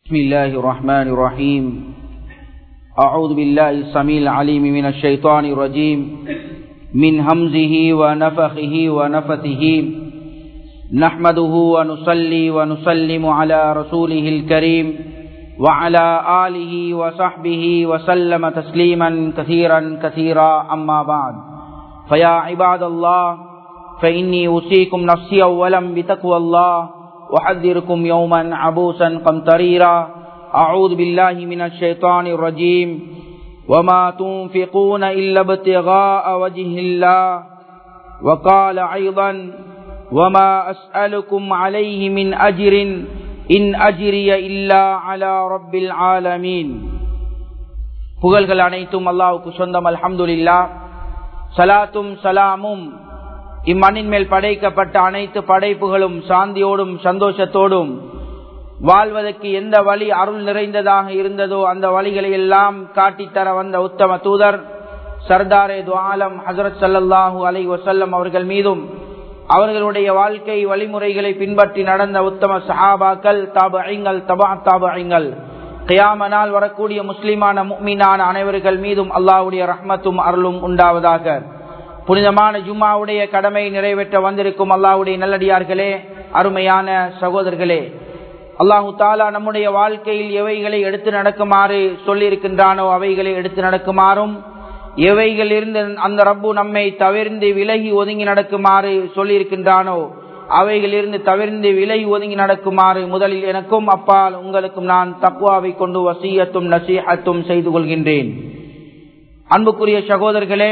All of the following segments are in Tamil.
بسم الله الرحمن الرحيم أعوذ بالله السميع العليم من الشيطان الرجيم من همزه ونفخه ونفثه نحمده ونصلي ونسلم على رسوله الكريم وعلى آله وصحبه وسلم تسليما كثيرا كثيرا أما بعد فيا عباد الله فإني أوصيكم نفسي أولا بتقوى الله وحذركم يوما عبوسا قمطريرا أعوذ بالله من الشيطان الرجيم وما تنفقون إلا ابتغاء وجه الله وقال أيضا وما أسألكم عليه من أجر إن أجري إلا على رب العالمين புகழ்கள் அனைத்தும் அல்லாவுக்கு சொந்தம் அல்ஹம்துலில்லா சலாத்தும் சலாமும் இம்மண்ணின் மேல் படைக்கப்பட்ட அனைத்து படைப்புகளும் சாந்தியோடும் சந்தோஷத்தோடும் வாழ்வதற்கு எந்த வழி அருள் நிறைந்ததாக இருந்ததோ அந்த வழிகளை எல்லாம் காட்டித்தர வந்த உத்தம தூதர் சர்தாரே துவாலம் ஹசரத் சல்லாஹூ அலை வசல்லம் அவர்கள் மீதும் அவர்களுடைய வாழ்க்கை வழிமுறைகளை பின்பற்றி நடந்த உத்தம சஹாபாக்கள் தாபு ஐங்கள் தபா தாபு ஐங்கள் கியாமனால் வரக்கூடிய முஸ்லிமான முக்மீனான அனைவர்கள் மீதும் அல்லாவுடைய ரஹ்மத்தும் அருளும் உண்டாவதாக புனிதமான ஜும்மாவுடைய கடமை நிறைவேற்ற வந்திருக்கும் அல்லாவுடைய நல்லடியார்களே அருமையான சகோதரர்களே அல்லாஹு தாலா நம்முடைய வாழ்க்கையில் எவைகளை எடுத்து நடக்குமாறு சொல்லியிருக்கின்றானோ அவைகளை எடுத்து நடக்குமாறும் எவைகள் இருந்து அந்த ரப்பு நம்மை தவிர்ந்து விலகி ஒதுங்கி நடக்குமாறு சொல்லியிருக்கின்றானோ அவைகள் இருந்து தவிர்ந்து விலகி ஒதுங்கி நடக்குமாறு முதலில் எனக்கும் அப்பால் உங்களுக்கும் நான் தக்குவாவை கொண்டு வசியத்தும் நசீகத்தும் செய்து கொள்கின்றேன் அன்புக்குரிய சகோதரர்களே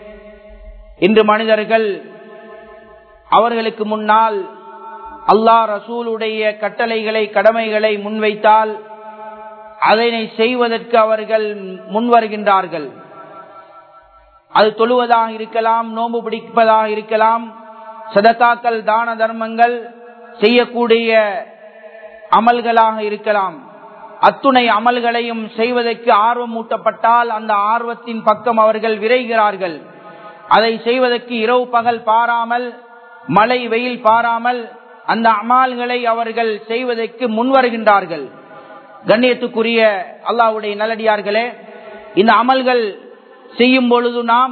இன்று மனிதர்கள் அவர்களுக்கு முன்னால் அல்லாஹ் ரசூலுடைய கட்டளைகளை கடமைகளை முன்வைத்தால் அதனை செய்வதற்கு அவர்கள் முன்வருகின்றார்கள் அது தொழுவதாக இருக்கலாம் நோம்பு பிடிப்பதாக இருக்கலாம் சதக்காக்கள் தான தர்மங்கள் செய்யக்கூடிய அமல்களாக இருக்கலாம் அத்துணை அமல்களையும் செய்வதற்கு ஆர்வம் ஊட்டப்பட்டால் அந்த ஆர்வத்தின் பக்கம் அவர்கள் விரைகிறார்கள் அதை செய்வதற்கு இரவு பகல் பாராமல் மழை வெயில் பாராமல் அந்த அமால்களை அவர்கள் செய்வதற்கு முன்வருகின்றார்கள் கண்ணியத்துக்குரிய அல்லாவுடைய நல்லடியார்களே இந்த அமல்கள் செய்யும் பொழுது நாம்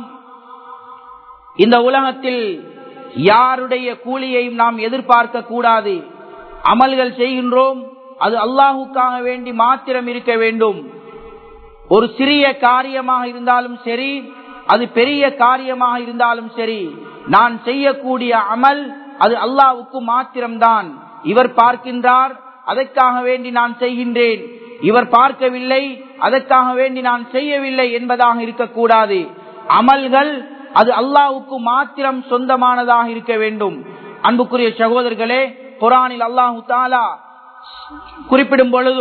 இந்த உலகத்தில் யாருடைய கூலியையும் நாம் எதிர்பார்க்க கூடாது அமல்கள் செய்கின்றோம் அது அல்லாஹுக்காக வேண்டி மாத்திரம் இருக்க வேண்டும் ஒரு சிறிய காரியமாக இருந்தாலும் சரி அது பெரிய காரியமாக இருந்தாலும் சரி நான் செய்யக்கூடிய அமல் அது அல்லாவுக்கு மாத்திரம்தான் இவர் பார்க்கின்றார் அதற்காக வேண்டி நான் செய்கின்றேன் இவர் பார்க்கவில்லை அதற்காக வேண்டி நான் செய்யவில்லை என்பதாக இருக்கக்கூடாது அமல்கள் அது அல்லாவுக்கு மாத்திரம் சொந்தமானதாக இருக்க வேண்டும் அன்புக்குரிய சகோதரர்களே குரானில் அல்லாஹு தாலா குறிப்பிடும் பொழுது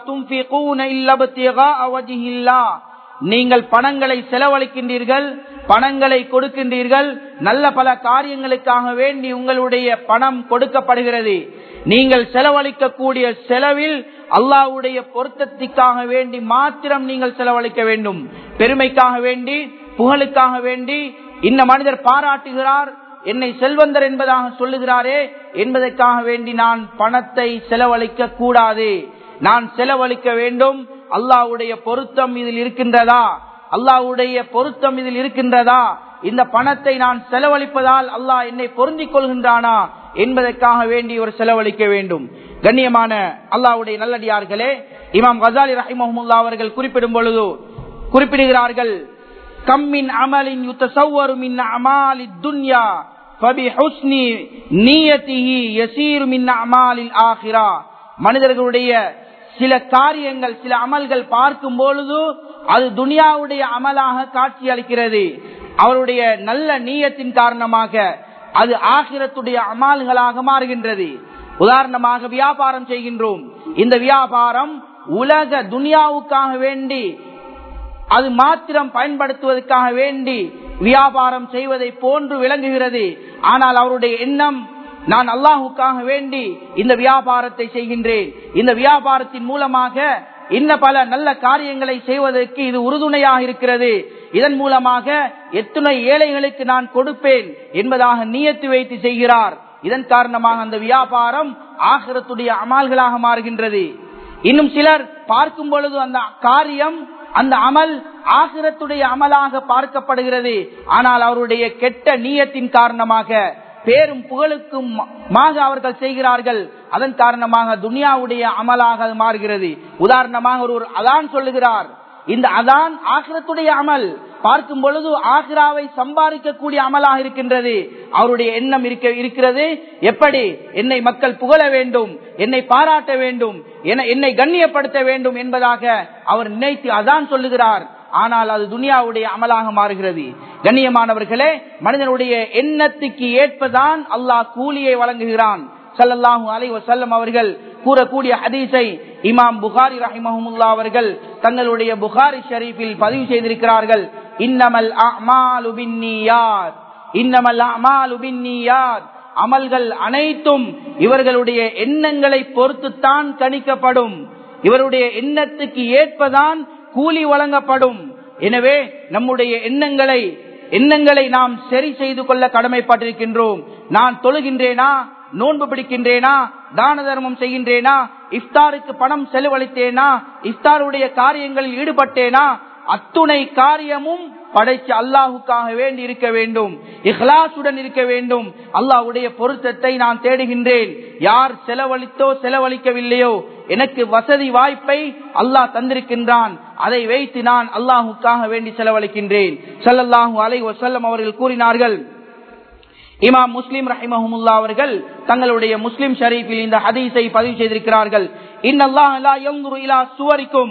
நீங்கள் பணங்களை செலவழிக்கின்றீர்கள் பணங்களை கொடுக்கின்றீர்கள் நல்ல பல காரியங்களுக்காக வேண்டி உங்களுடைய பணம் கொடுக்கப்படுகிறது நீங்கள் செலவழிக்கக்கூடிய செலவில் அல்லாவுடைய பொருத்தத்திற்காக வேண்டி மாத்திரம் நீங்கள் செலவழிக்க வேண்டும் பெருமைக்காக வேண்டி புகழுக்காக வேண்டி இந்த மனிதர் பாராட்டுகிறார் என்னை செல்வந்தர் என்பதாக சொல்லுகிறாரே என்பதற்காக வேண்டி நான் பணத்தை செலவழிக்க கூடாது நான் செலவழிக்க வேண்டும் அல்லாவுடைய பொருத்தம் இதில் இருக்கின்றதா அல்லாவுடைய பொருத்தம் இதில் இருக்கின்றதா இந்த பணத்தை நான் செலவழிப்பதால் அல்லாஹ் என்னை பொருந்திக் கொள்கின்றானா என்பதற்காக வேண்டி ஒரு செலவழிக்க வேண்டும் கண்ணியமான அல்லாவுடைய நல்லடியார்களே இமாம் கசாலி ரஹிமஹமுல்லா அவர்கள் குறிப்பிடும் பொழுது குறிப்பிடுகிறார்கள் கம்மின் அமலின் யுத்தசவ்வரு மின் அமாலி துன்யா ஃபபிஹுஸ்னி நியதிஹி யஸீரு மின் அமாலில் ஆகிரா மனிதர்களுடைய சில காரியங்கள் சில அமல்கள் பார்க்கும் பொழுது அது துனியாவுடைய அமலாக காட்சி அளிக்கிறது அவருடைய நல்ல நீயத்தின் காரணமாக அது ஆகிரத்துடைய அமால்களாக மாறுகின்றது உதாரணமாக வியாபாரம் செய்கின்றோம் இந்த வியாபாரம் உலக துனியாவுக்காக வேண்டி அது மாத்திரம் பயன்படுத்துவதற்காக வேண்டி வியாபாரம் செய்வதை போன்று விளங்குகிறது ஆனால் அவருடைய எண்ணம் நான் அல்லாஹுக்காக வேண்டி இந்த வியாபாரத்தை செய்கின்றேன் இந்த வியாபாரத்தின் மூலமாக இன்ன பல நல்ல காரியங்களை செய்வதற்கு இது உறுதுணையாக இருக்கிறது இதன் மூலமாக எத்தனை ஏழைகளுக்கு நான் கொடுப்பேன் என்பதாக நியத்து வைத்து செய்கிறார் இதன் காரணமாக அந்த வியாபாரம் ஆகிரத்துடைய அமால்களாக மாறுகின்றது இன்னும் சிலர் பார்க்கும் பொழுது அந்த காரியம் அந்த அமல் ஆகிரத்துடைய அமலாக பார்க்கப்படுகிறது ஆனால் அவருடைய கெட்ட நீயத்தின் காரணமாக பேரும் புகழுக்கும் மாக அவர்கள் செய்கிறார்கள் அதன் காரணமாக துனியாவுடைய அமலாக அது மாறுகிறது உதாரணமாக ஒரு அதான் சொல்லுகிறார் இந்த அதான் ஆகிரத்துடைய அமல் பார்க்கும் பொழுது ஆகிராவை சம்பாதிக்கக்கூடிய அமலாக இருக்கின்றது அவருடைய எண்ணம் இருக்க இருக்கிறது எப்படி என்னை மக்கள் புகழ வேண்டும் என்னை பாராட்ட வேண்டும் என்னை கண்ணியப்படுத்த வேண்டும் என்பதாக அவர் நினைத்து அதான் சொல்லுகிறார் ஆனால் அது துனியாவுடைய அமலாக மாறுகிறது கண்ணியமானவர்களே மனிதனுடைய எண்ணத்துக்கு ஏற்பதான் அல்லாஹ் கூலியை வழங்குகிறான் சல்லல்லாஹு அலை வசல்லம் அவர்கள் கூறக்கூடிய ஹதீஸை இமாம் புகாரி ரஹிமஹமுல்லா அவர்கள் தங்களுடைய புகாரி ஷரீஃபில் பதிவு செய்திருக்கிறார்கள் இன்னமல் அமாலு பின்னியாத் இன்னமல் அமாலு பின்னியாத் அமல்கள் அனைத்தும் இவர்களுடைய எண்ணங்களை பொறுத்துத்தான் கணிக்கப்படும் இவருடைய எண்ணத்துக்கு ஏற்பதான் கூலி வழங்கப்படும் எனவே நம்முடைய எண்ணங்களை எண்ணங்களை நாம் சரி செய்து கொள்ள கடமைப்பட்டிருக்கின்றோம் நான் தொழுகின்றேனா நோன்பு பிடிக்கின்றேனா தான தர்மம் செய்கின்றேனா இஃப்தாருக்கு பணம் செலவழித்தேனா இஃப்தாருடைய காரியங்களில் ஈடுபட்டேனா அத்துணை காரியமும் படைச்சு அல்லாஹுக்காக வேண்டி இருக்க வேண்டும் இஹ்லாசுடன் இருக்க வேண்டும் அல்லாஹுடைய பொருத்தத்தை நான் தேடுகின்றேன் யார் செலவழித்தோ செலவழிக்கவில்லையோ எனக்கு வசதி வாய்ப்பை அல்லாஹ் தந்திருக்கின்றான் அதை வைத்து நான் அல்லாஹுக்காக வேண்டி செலவழிக்கின்றேன் சல்லல்லாஹு அலை வசல்லம் அவர்கள் கூறினார்கள் இமாம் முஸ்லிம் ரஹிமஹமுல்லா அவர்கள் தங்களுடைய முஸ்லிம் ஷரீஃபில் இந்த ஹதீஸை பதிவு செய்திருக்கிறார்கள் சுவரிக்கும்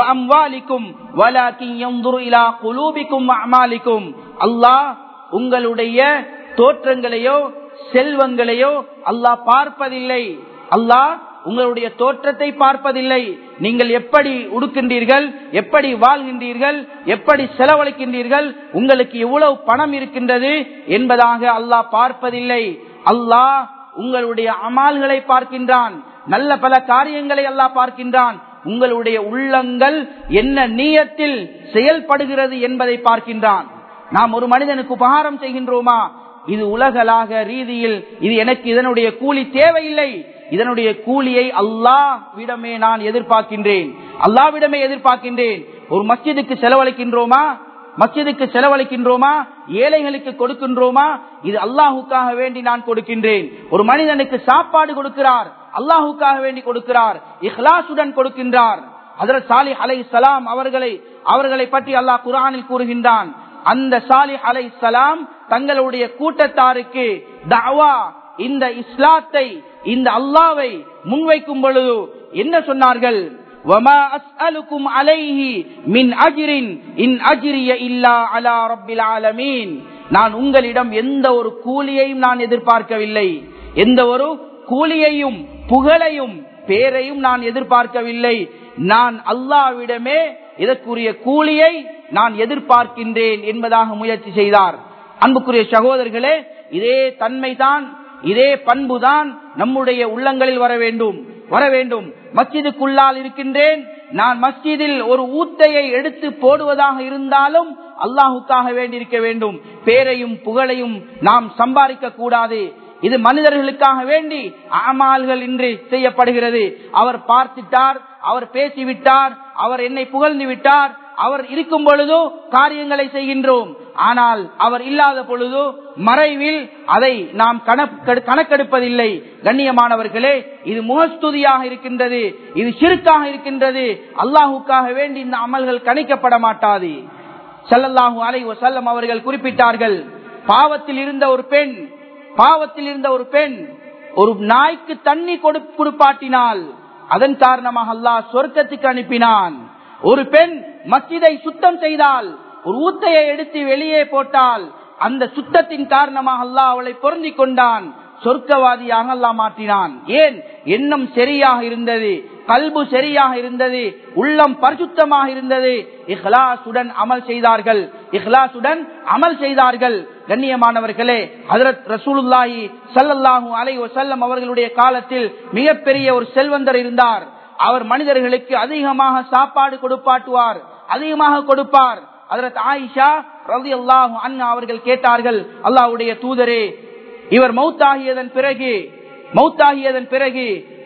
அல்லாஹ் உங்களுடைய தோற்றங்களையோ செல்வங்களையோ அல்லாஹ் பார்ப்பதில்லை அல்லாஹ் உங்களுடைய தோற்றத்தை பார்ப்பதில்லை நீங்கள் எப்படி உடுக்கின்றீர்கள் எப்படி வாழ்கின்றீர்கள் எப்படி செலவழிக்கின்றீர்கள் உங்களுக்கு எவ்வளவு பணம் இருக்கின்றது என்பதாக அல்லாஹ் பார்ப்பதில்லை அல்லாஹ் உங்களுடைய அமால்களை பார்க்கின்றான் நல்ல பல காரியங்களை அல்லாஹ் பார்க்கின்றான் உங்களுடைய உள்ளங்கள் என்ன நீயத்தில் செயல்படுகிறது என்பதை பார்க்கின்றான் நாம் ஒரு மனிதனுக்கு உபகாரம் செய்கின்றோமா இது உலகளாக ரீதியில் இது எனக்கு இதனுடைய கூலி தேவையில்லை இதனுடைய கூலியை அல்லாவிடமே நான் எதிர்பார்க்கின்றேன் அல்லாவிடமே எதிர்பார்க்கின்றேன் ஒரு மஸ்ஜிதுக்கு செலவழிக்கின்றோமா மஸ்ஜிதுக்கு செலவழிக்கின்றோமா ஏழைகளுக்கு கொடுக்கின்றோமா இது அல்லாஹுக்காக வேண்டி நான் கொடுக்கின்றேன் ஒரு மனிதனுக்கு சாப்பாடு கொடுக்கிறார் அல்லாஹுக்காக வேண்டி கொடுக்கிறார் இஹ்லாசுடன் கொடுக்கின்றார் அதற்கு சாலி அலை சலாம் அவர்களை அவர்களை பற்றி அல்லாஹ் குரானில் கூறுகின்றான் அந்த சாலி அலை சலாம் தங்களுடைய கூட்டத்தாருக்கு தவா இந்த இஸ்லாத்தை இந்த அல்லாவை முன்வைக்கும் பொழுது என்ன சொன்னார்கள் وما أسألكم عليه من أجر إن أجري إلا على رب العالمين நான் உங்களிடம் எந்த ஒரு கூலியையும் நான் எதிர்பார்க்கவில்லை எந்த ஒரு கூலியையும் புகழையும் பேரையும் நான் எதிர்பார்க்கவில்லை நான் அல்லாவிடமே இதற்குரிய கூலியை நான் எதிர்பார்க்கின்றேன் என்பதாக முயற்சி செய்தார் அன்புக்குரிய சகோதரர்களே இதே தன்மைதான் இதே பண்புதான் நம்முடைய உள்ளங்களில் வர வேண்டும் வர வேண்டும் மஸ்ஜிதுக்குள்ளால் இருக்கின்றேன் நான் மஸ்ஜிதில் ஒரு ஊத்தையை எடுத்து போடுவதாக இருந்தாலும் அல்லாஹுக்காக வேண்டியிருக்க வேண்டும் பேரையும் புகழையும் நாம் சம்பாதிக்க கூடாது இது மனிதர்களுக்காக வேண்டி அமால்கள் இன்று செய்யப்படுகிறது அவர் பார்த்துட்டார் அவர் பேசிவிட்டார் அவர் என்னை புகழ்ந்து விட்டார் அவர் இருக்கும் பொழுதோ காரியங்களை செய்கின்றோம் ஆனால் அவர் இல்லாத பொழுதோ மறைவில் அதை நாம் கணக்கெடுப்பதில்லை கண்ணியமானவர்களே இது முகஸ்துதியாக இருக்கின்றது இது சிறுக்காக இருக்கின்றது அல்லாஹுக்காக வேண்டி இந்த அமல்கள் கணிக்கப்பட மாட்டாது சல்லல்லாஹு அலை வசல்லம் அவர்கள் குறிப்பிட்டார்கள் பாவத்தில் இருந்த ஒரு பெண் பாவத்தில் இருந்த ஒரு பெண் ஒரு நாய்க்கு தண்ணி கொடுப்பாட்டினால் அதன் காரணமாக அல்லாஹ் சொர்க்கத்துக்கு அனுப்பினான் ஒரு பெண் மஸ்ஜிதை சுத்தம் செய்தால் ஒரு ஊத்தையை எடுத்து வெளியே போட்டால் அந்த சுத்தத்தின் காரணமாக அல்லாஹ் அவளை பொருந்திக் கொண்டான் சொர்க்கவாதியாக அல்லாஹ் மாற்றினான் ஏன் எண்ணம் சரியாக இருந்தது கல்பு சரியாக இருந்தது உள்ளம் பரிசுத்தமாக இருந்தது இஹ்லாசுடன் அமல் செய்தார்கள் இஹ்லாசுடன் அமல் செய்தார்கள் கண்ணியமானவர்களே ஹதரத் ரசூலுல்லாஹி சல்லல்லாஹு அலை வசல்லம் அவர்களுடைய காலத்தில் மிகப்பெரிய ஒரு செல்வந்தர் இருந்தார் அவர் மனிதர்களுக்கு அதிகமாக சாப்பாடு கொடுப்பாட்டுவார் அதிகமாக கொடுப்பார் அதற்கு ஆயிஷா ரவி அல்லாஹு அண்ணா அவர்கள் கேட்டார்கள் அல்லாஹுடைய தூதரே இவர் மௌத்தாகியதன் பிறகு மௌத்தாகியதன் பிறகு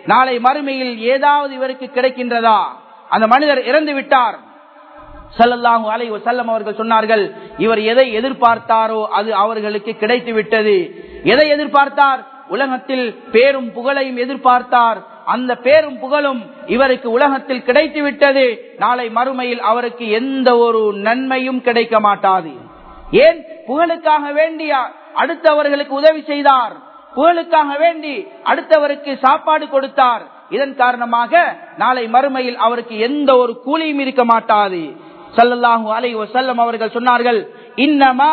நாளை மறுமையில் ஏதாவது இவருக்கு கிடைக்கின்றதா அந்த மனிதர் இறந்து விட்டார் சல்லல்லாஹு அலை வசல்லம் அவர்கள் சொன்னார்கள் இவர் எதை எதிர்பார்த்தாரோ அது அவர்களுக்கு கிடைத்து விட்டது எதை எதிர்பார்த்தார் உலகத்தில் பேரும் புகழையும் எதிர்பார்த்தார் அந்த பேரும் புகழும் இவருக்கு உலகத்தில் கிடைத்து விட்டது நாளை மறுமையில் அவருக்கு எந்த ஒரு நன்மையும் கிடைக்க மாட்டாது ஏன் புகழுக்காக வேண்டிய அடுத்தவர்களுக்கு உதவி செய்தார் புகழுக்காக வேண்டி அடுத்தவருக்கு சாப்பாடு கொடுத்தார் இதன் காரணமாக நாளை மறுமையில் அவருக்கு எந்த ஒரு கூலியும் இருக்க மாட்டாது சல்லல்லாஹு அலை வசல்லம் அவர்கள் சொன்னார்கள் இன்னமா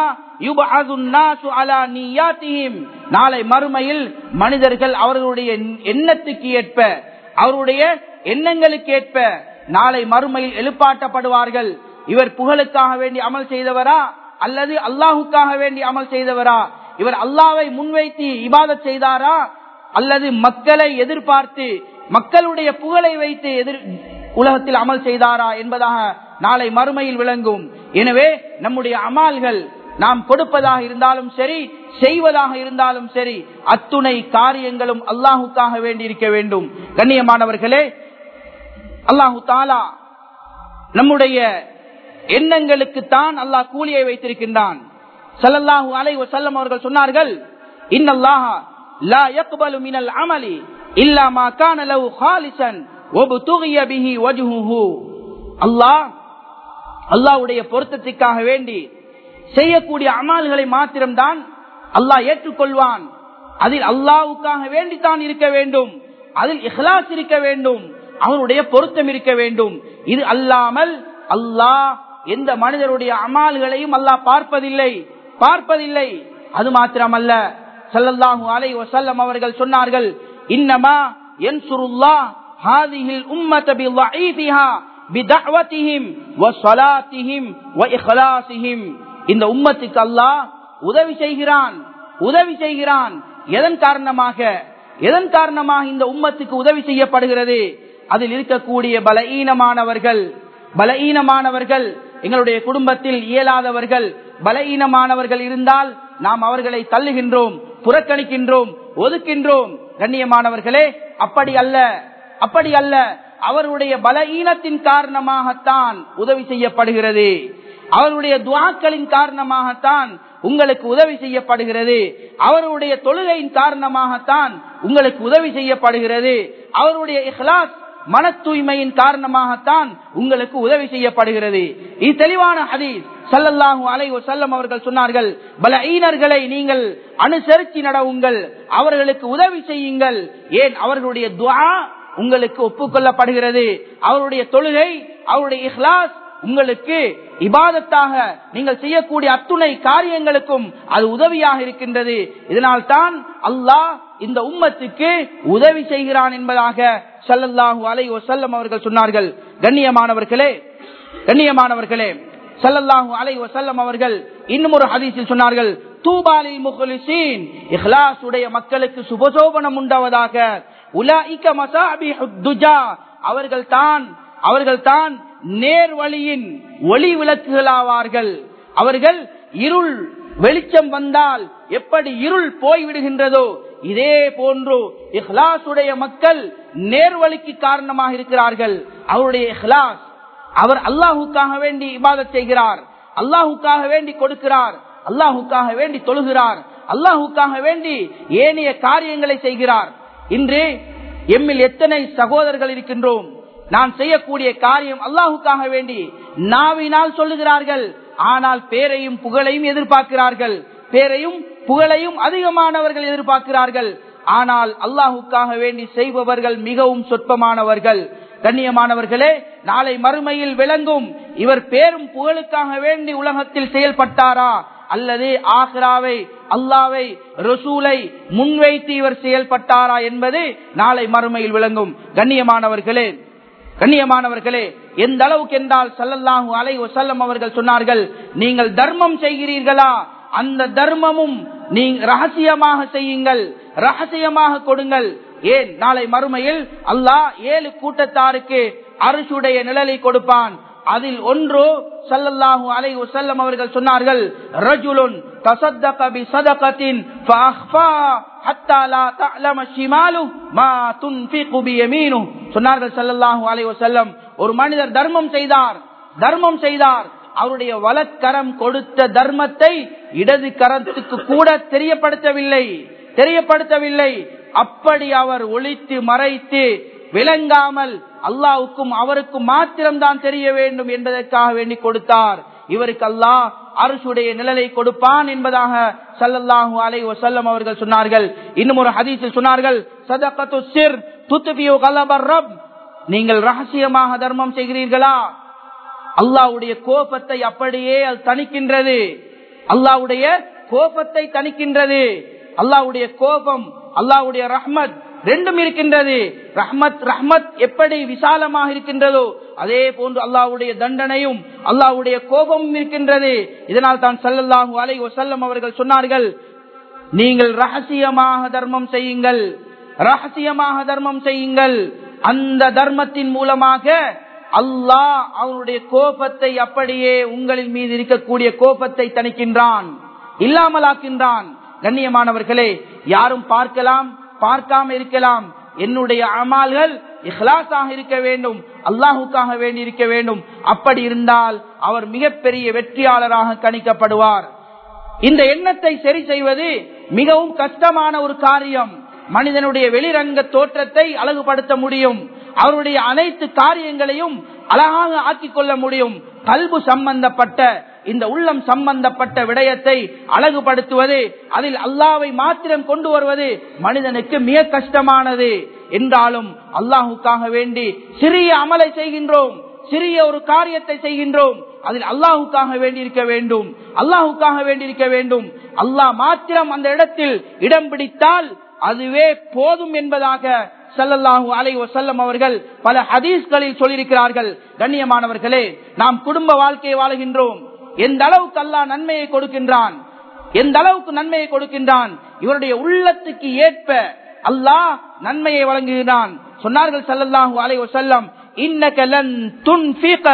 நாளை மறுமையில் மனிதர்கள் அவர்களுடைய எண்ணத்துக்கு ஏற்ப அவருடைய எண்ணங்களுக்கு ஏற்ப நாளை மறுமையில் எழுப்பாட்டப்படுவார்கள் இவர் புகழுக்காக வேண்டி அமல் செய்தவரா அல்லது அல்லாஹுக்காக வேண்டி அமல் செய்தவரா இவர் அல்லாவை முன்வைத்து இபாதத் செய்தாரா அல்லது மக்களை எதிர்பார்த்து மக்களுடைய புகழை வைத்து எதிர் உலகத்தில் அமல் செய்தாரா என்பதாக நாளை மறுமையில் விளங்கும் எனவே நம்முடைய அமால்கள் நாம் கொடுப்பதாக இருந்தாலும் சரி செய்வதாக இருந்தாலும் சரி அத்துணை காரியங்களும் அல்லாஹுக்காக வேண்டி இருக்க வேண்டும் கண்ணியமானவர்களே அல்லாஹு தாலா நம்முடைய எண்ணங்களுக்கு தான் அல்லாஹ் கூலியை வைத்திருக்கின்றான் சல்லல்லாஹு அலை வசல்லம் அவர்கள் சொன்னார்கள் இன்னல்லாஹ லா யக்பலு மினல் அமலி இல்லா மா கான லஹு ஹாலிசன் வபுதுகிய பிஹி வஜ்ஹுஹு அல்லாஹ் அல்லாஹ்வுடைய பொருத்தத்திற்காக வேண்டி செய்யக்கூடிய அமால்களை மாத்திரம்தான் அல்லாஹ் ஏற்றுக்கொள்வான் அதில் அல்லாவுக்காக வேண்டித்தான் இருக்க வேண்டும் அதில் இஹ்லாஸ் இருக்க வேண்டும் அவனுடைய பொருத்தம் இருக்க வேண்டும் இது அல்லாமல் அல்லாஹ் எந்த மனிதருடைய அமால்களையும் அல்லாஹ் பார்ப்பதில்லை பார்ப்பதில்லை அது மாத்திரமல்ல சல்லல்லாஹு அலை வசல்லம் அவர்கள் சொன்னார்கள் இன்னமா என்சுருல்லா ஹாதிஹில் உம்மத பிضعيفها بدعوتهم وصلاتهم واخلاصهم இந்த உம்மத்துக்கு அல்லாஹ் உதவி செய்கிறான் உதவி செய்கிறான் எதன் காரணமாக எதன் காரணமாக இந்த உம்மத்துக்கு உதவி செய்யப்படுகிறது அதில் இருக்கக்கூடிய பலஈனமானவர்கள் பலஈனமானவர்கள் எங்களுடைய குடும்பத்தில் இயலாதவர்கள் பலஈனமானவர்கள் இருந்தால் நாம் அவர்களை தள்ளுகின்றோம் புறக்கணிக்கின்றோம் ஒதுக்கின்றோம் கண்ணியமானவர்களே அப்படி அல்ல அப்படி அல்ல அவருடைய பலஈனத்தின் காரணமாகத்தான் உதவி செய்யப்படுகிறது அவருடைய துவாக்களின் காரணமாகத்தான் உங்களுக்கு உதவி செய்யப்படுகிறது அவருடைய தொழுகையின் காரணமாகத்தான் உங்களுக்கு உதவி செய்யப்படுகிறது அவருடைய இஹ்லாஸ் மன தூய்மையின் காரணமாகத்தான் உங்களுக்கு உதவி செய்யப்படுகிறது இது தெளிவான ஹதீஸ் சல்லல்லாஹு அலை செல்லம் அவர்கள் சொன்னார்கள் பல ஈனர்களை நீங்கள் அனுசரித்து நடவுங்கள் அவர்களுக்கு உதவி செய்யுங்கள் ஏன் அவர்களுடைய துவா உங்களுக்கு ஒப்புக்கொள்ளப்படுகிறது அவருடைய தொழுகை அவருடைய இஹ்லாஸ் உங்களுக்கு இபாதத்தாக நீங்கள் செய்யக்கூடிய அத்துணை காரியங்களுக்கும் அது உதவியாக இருக்கின்றது இதனால் தான் அல்லாஹ் இந்த உம்மத்துக்கு உதவி செய்கிறான் என்பதாக சல்லல்லாஹு அலை வசல்லம் அவர்கள் சொன்னார்கள் கண்ணியமானவர்களே கண்ணியமானவர்களே சல்லல்லாஹு அலை வசல்லம் அவர்கள் இன்னும் ஒரு ஹதீஸில் சொன்னார்கள் தூபாலில் முகலிசீன் இஹ்லாஸ் உடைய மக்களுக்கு சுபசோபனம் உண்டாவதாக உலாஇக்க மசாபி துஜா அவர்கள் தான் அவர்கள் தான் நேர் வழியின் ஒளி விளக்குகளாவார்கள் அவர்கள் இருள் வெளிச்சம் வந்தால் எப்படி இருள் போய்விடுகின்றதோ இதே போன்று இஹ்லாசுடைய மக்கள் நேர்வழிக்கு காரணமாக இருக்கிறார்கள் அவருடைய இஹ்லாஸ் அவர் அல்லாஹுக்காக வேண்டி இபாதத் செய்கிறார் அல்லாஹுக்காக வேண்டி கொடுக்கிறார் அல்லாஹுக்காக வேண்டி தொழுகிறார் அல்லாஹுக்காக வேண்டி ஏனைய காரியங்களை செய்கிறார் இன்று எம்மில் எத்தனை சகோதரர்கள் இருக்கின்றோம் நான் செய்யக்கூடிய காரியம் அல்லாஹுக்காக வேண்டி நாவினால் சொல்லுகிறார்கள் ஆனால் பேரையும் புகழையும் எதிர்பார்க்கிறார்கள் பேரையும் புகழையும் அதிகமானவர்கள் எதிர்பார்க்கிறார்கள் ஆனால் அல்லாஹுக்காக வேண்டி செய்பவர்கள் மிகவும் சொற்பமானவர்கள் கண்ணியமானவர்களே நாளை மறுமையில் விளங்கும் இவர் பேரும் புகழுக்காக வேண்டி உலகத்தில் செயல்பட்டாரா அல்லது ஆஹ்ராவை அல்லாவை ரசூலை முன்வைத்து இவர் செயல்பட்டாரா என்பது நாளை மறுமையில் விளங்கும் கண்ணியமானவர்களே கண்ணியமானவர்களே எந்த அளவுக்கு என்றால் சல்லல்லாஹு அலை வசல்லம் அவர்கள் சொன்னார்கள் நீங்கள் தர்மம் செய்கிறீர்களா அந்த தர்மமும் நீங்க ரகசியமாக செய்யுங்கள் ரகசியமாக கொடுங்கள் ஏன் நாளை மறுமையில் அல்லாஹ் ஏழு கூட்டத்தாருக்கு அரசுடைய நிழலை கொடுப்பான் அதில் ஒன்று சல்லல்லாஹு அலைஹி வஸல்லம் அவர்கள் சொன்னார்கள் ரஜுலுன் தஸத்தக பிஸதகத்தின் ஃபஅഖ்ஃபா ஹத்தா லா தஅலம ஷிமாலு மா துன்ஃபிகு பியமீனு சொன்னார்கள் சல்லல்லாஹு அலைஹி வஸல்லம் ஒரு மனிதர் தர்மம் செய்தார் தர்மம் செய்தார் அவருடைய வலக்கரம் கொடுத்த தர்மத்தை இடது கரத்துக்கு கூட தெரியப்படுத்தவில்லை தெரியப்படுத்தவில்லை அப்படி அவர் ஒழித்து மறைத்து விளங்காமல் அல்லாவுக்கும் அவருக்கும் மாத்திரம்தான் தெரிய வேண்டும் என்பதற்காக வேண்டி கொடுத்தார் இவருக்கு அல்லாஹ் அரசுடைய நிழலை கொடுப்பான் என்பதாக சல்லல்லாஹு அலை வசல்லம் அவர்கள் சொன்னார்கள் இன்னும் ஒரு ஹதீஸில் சொன்னார்கள் சதகத்து சிர் துத்துபியோ கலபர் ரப் நீங்கள் ரகசியமாக தர்மம் செய்கிறீர்களா அல்லாவுடைய கோபத்தை அப்படியே அது தணிக்கின்றது அல்லாவுடைய கோபத்தை தணிக்கின்றது அல்லாவுடைய கோபம் அல்லாவுடைய ரஹ்மத் ரெண்டும் இருக்கின்றது ரஹ்மத் ரஹ்மத் எப்படி விசாலமாக இருக்கின்றதோ அதே போன்று அல்லாவுடைய தண்டனையும் அல்லாவுடைய கோபமும் இருக்கின்றது இதனால் தான் சல்லல்லாஹு அலை வசல்லம் அவர்கள் சொன்னார்கள் நீங்கள் ரகசியமாக தர்மம் செய்யுங்கள் ரகசியமாக தர்மம் செய்யுங்கள் அந்த தர்மத்தின் மூலமாக அல்லாஹ் அவனுடைய கோபத்தை அப்படியே உங்களின் மீது இருக்கக்கூடிய கோபத்தை தணிக்கின்றான் இல்லாமலாக்கின்றான் கண்ணியமானவர்களே யாரும் பார்க்கலாம் பார்க்காம இருக்கலாம் என்னுடைய அமால்கள் இஹ்லாஸாக இருக்க வேண்டும் அல்லாஹுக்காக வேண்டி இருக்க வேண்டும் அப்படி இருந்தால் அவர் மிகப்பெரிய வெற்றியாளராக கணிக்கப்படுவார் இந்த எண்ணத்தை சரி செய்வது மிகவும் கஷ்டமான ஒரு காரியம் மனிதனுடைய வெளிரங்க தோற்றத்தை அழகுபடுத்த முடியும் அவருடைய அனைத்து காரியங்களையும் அழகாக ஆக்கிக் கொள்ள முடியும் கல்பு சம்பந்தப்பட்ட இந்த உள்ளம் சம்பந்தப்பட்ட விடயத்தை அழகுபடுத்துவது அதில் அல்லாவை மாத்திரம் கொண்டு வருவது மனிதனுக்கு மிக கஷ்டமானது என்றாலும் அல்லாஹுக்காக வேண்டி சிறிய அமலை செய்கின்றோம் சிறிய ஒரு காரியத்தை செய்கின்றோம் அதில் அல்லாஹுக்காக வேண்டியிருக்க வேண்டும் அல்லாஹுக்காக வேண்டியிருக்க வேண்டும் அல்லாஹ் மாத்திரம் அந்த இடத்தில் இடம் பிடித்தால் அதுவே போதும் என்பதாக சல்லல்லாஹு அலை வசல்லம் அவர்கள் பல ஹதீஸ்களில் சொல்லியிருக்கிறார்கள் கண்ணியமானவர்களே நாம் குடும்ப வாழ்க்கையை வாழுகின்றோம் எந்த அளவுக்கு அல்லாஹ் நன்மையை கொடுக்கின்றான் எந்த அளவுக்கு நன்மையை கொடுக்கின்றான் இவருடைய உள்ளத்துக்கு ஏற்ப அல்லாஹ் நன்மையை வழங்குகிறான் சொன்னார்கள் சல்லல்லாஹு அலை வசல்லம் இன்னகலன் துன்ஃபிக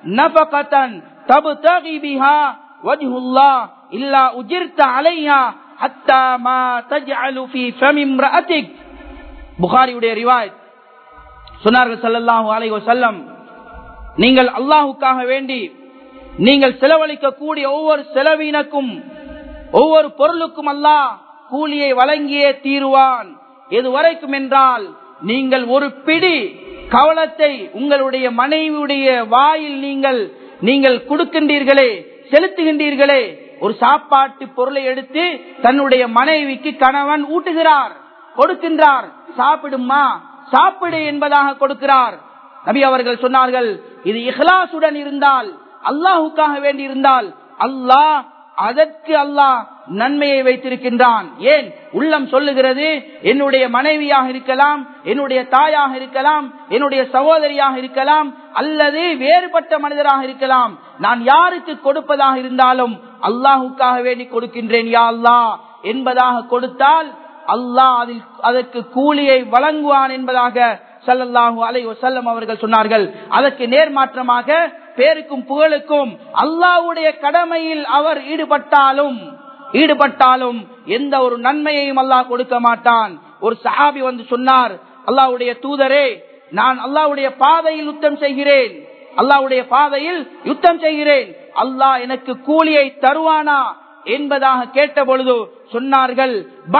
நஃபகதன் தப்தகி பிஹா வஜ்ஹுல்லாஹ் இல்லா உஜிர்த அலைஹா ஹத்தா மா தஜ்அலு ஃபீ ஃபமி இம்ரஅதிக் புகாரியுடைய ரிவாயத் சொன்னார்கள் சல்லல்லாஹு அலைஹி வஸல்லம் நீங்கள் அல்லாஹ்வுக்காக வேண்டி நீங்கள் செலவழிக்க கூடிய ஒவ்வொரு செலவினக்கும் ஒவ்வொரு பொருளுக்கும் அல்லாஹ் கூலியை வழங்கியே தீருவான் எது வரைக்கும் என்றால் நீங்கள் ஒரு பிடி கவலத்தை உங்களுடைய மனைவியுடைய வாயில் நீங்கள் நீங்கள் கொடுக்கின்றீர்களே செலுத்துகின்றீர்களே ஒரு சாப்பாட்டு பொருளை எடுத்து தன்னுடைய மனைவிக்கு கணவன் ஊட்டுகிறார் கொடுக்கின்றார் சாப்பிடுமா சாப்பிடு என்பதாக கொடுக்கிறார் நபி அவர்கள் சொன்னார்கள் இது இஹ்லாசுடன் இருந்தால் அல்லாஹுக்காக வேண்டி இருந்தால் அல்லாஹ் அதற்கு அல்லாஹ் நன்மையை வைத்திருக்கின்றான் ஏன் உள்ளம் சொல்லுகிறது என்னுடைய மனைவியாக இருக்கலாம் என்னுடைய தாயாக இருக்கலாம் என்னுடைய சகோதரியாக இருக்கலாம் அல்லது வேறுபட்ட மனிதராக இருக்கலாம் நான் யாருக்கு கொடுப்பதாக இருந்தாலும் அல்லாஹுக்காக வேண்டி கொடுக்கின்றேன் யா அல்லாஹ் என்பதாக கொடுத்தால் அல்லாஹ் அதில் அதற்கு கூலியை வழங்குவான் என்பதாக சல்லல்லாஹு அலை வசல்லம் அவர்கள் சொன்னார்கள் அதற்கு நேர்மாற்றமாக பேருக்கும் புகழுக்கும் அல்லாஹ்வுடைய கடமையில் அவர் ஈடுபட்டாலும் ஈடுபட்டாலும் எந்த ஒரு நன்மையையும் அல்லாஹ் கொடுக்க மாட்டான் ஒரு சஹாபி வந்து சொன்னார் அல்லாஹ்வுடைய தூதரே நான் அல்லாஹ்வுடைய பாதையில் யுத்தம் செய்கிறேன் அல்லாஹ்வுடைய பாதையில் யுத்தம் செய்கிறேன் அல்லாஹ் எனக்கு கூலியை தருவானா என்பதாக கேட்ட பொழுது சொன்னார்கள்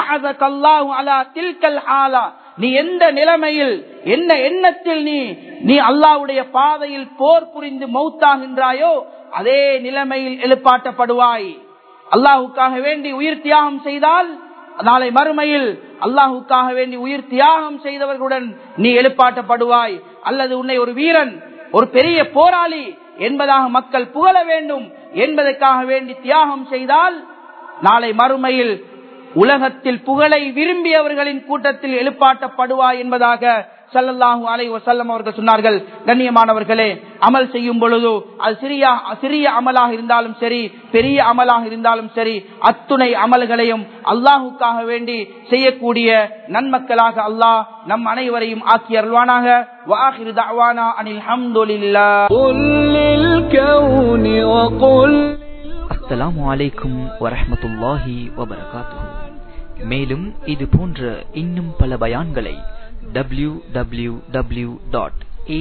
நீ எந்த நிலைமையில் என்ன எண்ணத்தில் நீ நீ அல்லாவுடைய பாதையில் போர் புரிந்து மௌத்தாகின்றாயோ அதே நிலைமையில் எழுப்பாட்டப்படுவாய் அல்லாஹுக்காக வேண்டி உயிர் தியாகம் செய்தால் நாளை மறுமையில் அல்லாஹுக்காக வேண்டி உயிர் தியாகம் செய்தவர்களுடன் நீ எழுப்பாட்டப்படுவாய் அல்லது உன்னை ஒரு வீரன் ஒரு பெரிய போராளி என்பதாக மக்கள் புகழ வேண்டும் என்பதற்காக வேண்டி தியாகம் செய்தால் நாளை மறுமையில் உலகத்தில் புகழை விரும்பியவர்களின் கூட்டத்தில் எழுப்பாட்டப்படுவாய் என்பதாக ஸல்லல்லாஹு அலைஹி வஸல்லம் அவர்கள் சொன்னார்கள் கண்ணியமானவர்களே அமல் செய்யும் பொழுது அது சிறிய சிறிய அமலாக இருந்தாலும் சரி பெரிய அமலாக இருந்தாலும் சரி அத்துணை அமல்களையும் அல்லாஹுக்காக வேண்டி செய்யக்கூடிய நன்மக்களாக அல்லாஹ் நம் அனைவரையும் ஆக்கி அருள்வானாக وآخر دعوانا أن الحمد لله قل للكون وقل அஸ்ஸலாமு அலைக்கும் வரஹ்மத்துல்லாஹி வபரகாத்துஹு மேலும் இது போன்ற இன்னும் பல பயான்களை W W W dot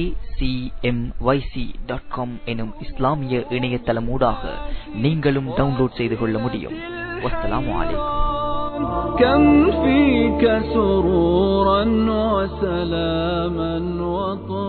dot com எனும் இஸ்லாமிய இணையதளமூடாக நீங்களும் டவுன்லோட் செய்து கொள்ள முடியும் வஸ்ஸலாமு அலைக்கும் كم فيك سرورا وسلاما وطهورا